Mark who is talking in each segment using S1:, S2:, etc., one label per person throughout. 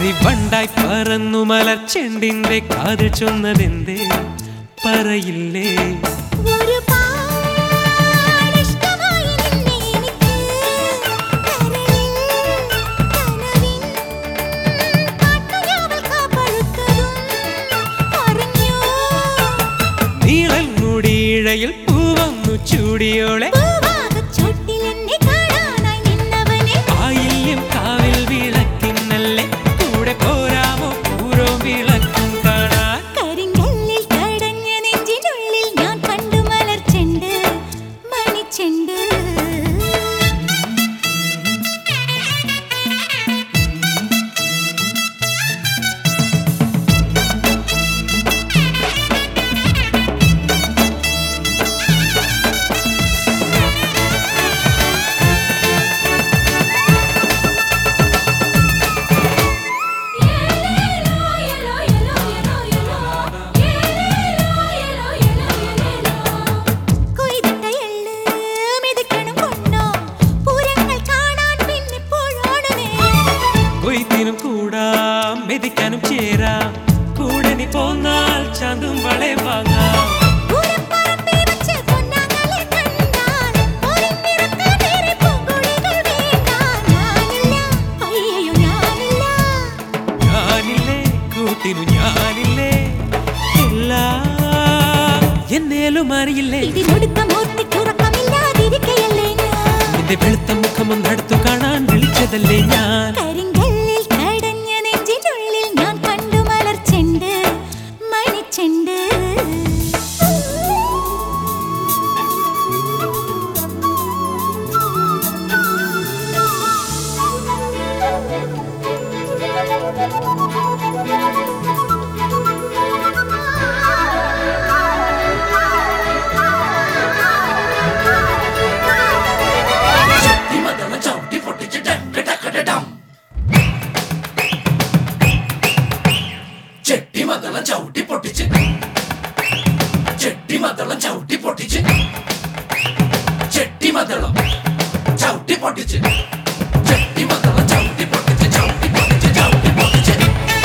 S1: വരിവണ്ടായി പറന്നു മലർച്ചെണ്ടിന്റെ കാതിൽ ചൊന്നതെന്തേ പറയില്ലേ
S2: ഒരുപാട് ഇഷ്ടമായി നിന്നെ എനിക്ക് കരളിൽ കനവിൻ കാട്ടുയാവൽ കാപ്പഴുത്തതും അറിഞ്ഞോ
S1: നീളൻ മുടിയിഴയിൽ പൂവന്നു ചൂടിയോളെ
S2: പൂവാകച്ചോട്ടിൽ എന്നെ കാണാനായി നിന്നവനെ
S1: ആയില്യം കാവിൽ വിളക്കിന്നല്ലേ കൂടെ പോരാമോ പൂരോ വിളക്കും കാണാൻ
S2: കരിങ്കല്ലിൽ കടഞ്ഞ നെഞ്ചിനുള്ളിൽ ഞാൻ കണ്ടു മലർച്ചെണ്ട് മണിച്ചെണ്ട് കൊയ്തിട്ട എള്ള് മെതിക്കണം കൊണ്ടോ പൂരങ്ങൾ കാണാൻ പിന്നിപ്പോഴാണ് നേരം
S1: കൊയ്ത്തിനും കൂടാം മെതിക്കാനും ചേരാം കൂടെ നീ പോന്നാൽ ചന്തും വളെ വാങ്ങാം
S2: പൂരപ്പറമ്പിൽ വച്ച് പൊന്നാങ്ങളെ കണ്ടാൽ ഒരുങ്ങിറക്കാൻ വേറെ പൂങ്കുഴികൾ വേണ്ട ഞാനില്ല അയ്യയ്യോ ഞാനില്ല
S1: ഞാനില്ലേ കൂട്ടിനു ഞാനില്ലേ എല്ലാം എന്നേലും അറിയില്ലേ
S2: ഇതിനൊടുക്കം ഓർത്തിട്ടുറക്കമില്ലാതിരിക്കയല്ലേ ഞാൻ
S1: നിന്റെ വെളുത്ത മുഖമൊന്നടുത്തു കാണാൻ വിളിച്ചതല്ലേ ഞാൻ
S2: കരിങ്കല്ലിൽ കടഞ്ഞ നെഞ്ചിനുള്ളിൽ ഞാൻ കണ്ടു മലർച്ചെണ്ട് മണിച്ചെണ്ട്
S3: മതളം ചവിട്ടി പൊട്ടിച്ച് ടക്കടം ചെട്ടി മതളം ചവിട്ടി പൊട്ടിച്ച് ചെട്ടി മതളം ചവിട്ടി പൊട്ടിച്ച് ചെട്ടി മതളം ചവിട്ടി പൊട്ടിച്ച് ചെട്ടി മതളം ചവിട്ടി പൊട്ടിച്ച് ചവിട്ടി പൊട്ടിച്ച് ചവിട്ടി പൊട്ടിച്ച്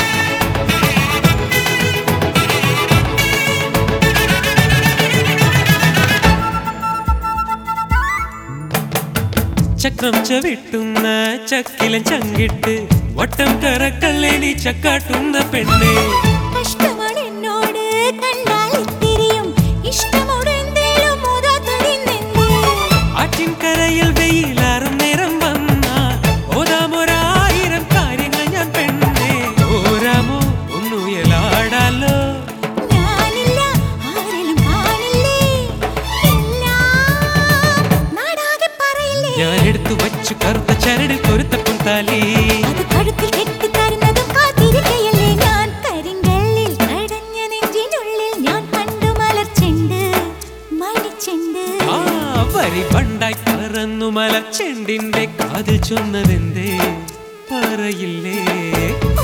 S1: ചക്രം ചവിട്ടുന്ന ചക്കിലൻ ചങ്കിട്ട് വട്ടം കറക്കല്ലേ നീ ചക്കാട്ടുന്ന പെണ്ണേ
S2: കഷ്ടമാണ് എന്നോട് കണ്ടാൽ ഇത്തിരിയും ഇഷ്ടമോട് എന്തേലും മോതാത്തടിന്നെന്തേ
S1: ആറ്റിൻ കരയിൽ വെയിലാറും നേരം വന്നാൽ ഓരാമൊരായിരം കാര്യങ്ങൾ ഞാൻ പെണ്ണേ ഓരാമോ ഒന്നുയലാടാലോ
S2: ഞാനില്ല ആരെങ്കിലും കാണില്ലേ എല്ലാം നാടാകെ പറയില്ലേ
S1: ഞാൻ എടുത്തു വച്ചു കറുത്ത ചരടിൽ കൊരുത്തപ്പും താലി
S2: അത് കഴുത്തിൽ കെട്ടിത്തരുന്നതും കാത്തിരിക്കയല്ലേ ഞാൻ കരിങ്കല്ലിൽ കടഞ്ഞ നെഞ്ചിനുള്ളിൽ ഞാൻ കണ്ടു മലർച്ചെണ്ട് മണിച്ചെണ്ട്
S1: ആ വരി പണ്ടായി പറന്നു മലച്ചെണ്ടിന്റെ കാതിൽ ചൊന്നതെന്തേ പറയില്ലേ